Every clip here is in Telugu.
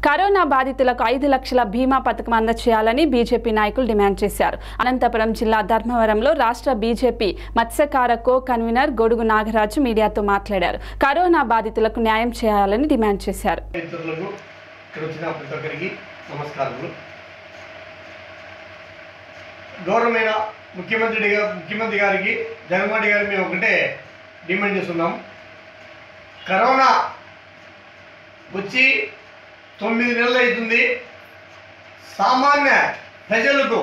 కరోనా బాధితులకు ఐదు లక్షల బీమా పథకం అందచేయాలని బీజేపీ నాయకులు డిమాండ్ చేశారు అనంతపురం జిల్లా ధర్మవరంలో రాష్ట్ర బీజేపీ మత్స్యకార కో కన్వీనర్ గొడుగు నాగరాజు మీడియాతో మాట్లాడారు కరోనా బాధితులకు న్యాయం చేయాలని డిమాండ్ చేశారు మిత్రులకు ఇక్కడ వచ్చిన ప్రతి ఒక్కరికి నమస్కారములు గౌరవమైన ముఖ్యమంత్రి గా- ముఖ్యమంత్రి గారికి జగన్మోహన్ రెడ్డి గారికి మేము ఒకటే డిమాండ్ చేస్తున్నాం కరోనా వచ్చి తొమ్మిది నెలలు అవుతుంది సామాన్య ప్రజలకు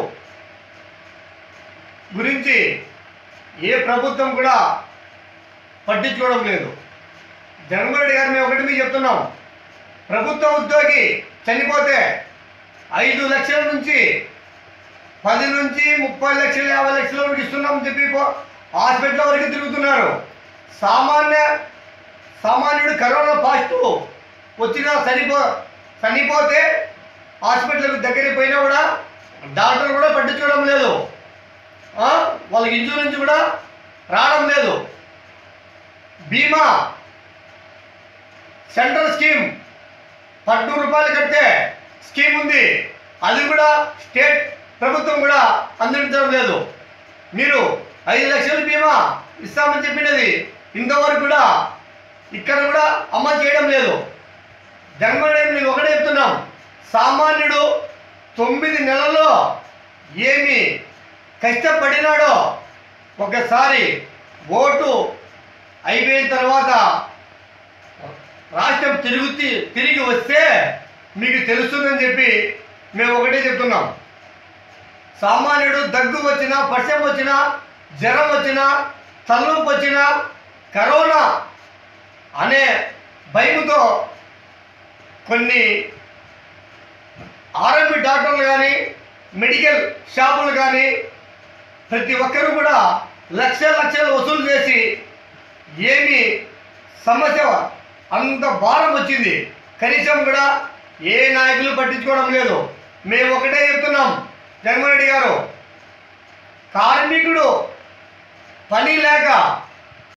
గురించి ఏ ప్రభుత్వం కూడా పట్టించుకోవడం లేదు జగన్మోహన్ రెడ్డి గారు మేము ఒకటి మీకు చెప్తున్నాం ప్రభుత్వ ఉద్యోగి చనిపోతే ఐదు లక్షల నుంచి పది నుంచి ముప్పై లక్షలు యాభై లక్షల వరకు ఇస్తున్నామని చెప్పి పో- హాస్పిటల్ వరకు తిరుగుతున్నారు సామాన్య సామాన్యుడు కరోనా పాజిటివ్ వచ్చినా చనిపో చనిపోతే హాస్పిటల్కి దగ్గరికి పోయినా కూడా డాక్టర్ కూడా పట్టించుకోవడం లేదు ఆ? వాళ్ళకి ఇన్సూరెన్స్ కూడా రావడం లేదు బీమా సెంట్రల్ స్కీమ్ పద్నూరు రూపాయలు కడితే స్కీమ్ ఉంది అది కూడా స్టేట్ ప్రభుత్వం కూడా అందించడం లేదు మీరు ఐదు లక్షల బీమా ఇస్తామని చెప్పినది ఇంతవరకు కూడా ఇక్కడ కూడా అమలు చేయడం లేదు జగన్మోహన్ రెడ్డి మీకు ఒకటే చెప్తున్నాం సామాన్యుడు తొమ్మిది నెలల్లో ఏమి కష్టపడినాడో ఒకసారి ఓటు అయిపోయిన తర్వాత రాష్ట్రం తిరుగుతి తిరిగి వస్తే మీకు తెలుస్తుందని చెప్పి మేము ఒకటే చెప్తున్నాం సామాన్యుడు దగ్గు వచ్చినా వర్షం వచ్చినా జ్వరం వచ్చినా తలనొప్పి వచ్చినా కరోనా అనే భయముతో కొన్ని ఆర్ఎంపి డాక్టర్లు కానీ మెడికల్ షాపులు కానీ ప్రతి ఒక్కరు కూడా లక్షల లక్షలు వసూలు చేసి ఏమి సమస్య అంత భారం వచ్చింది కనీసం కూడా ఏ నాయకులు పట్టించుకోవడం లేదు మేము ఒకటే చెప్తున్నాం జగన్మోహన్ రెడ్డి గారు కార్మికుడు పని లేక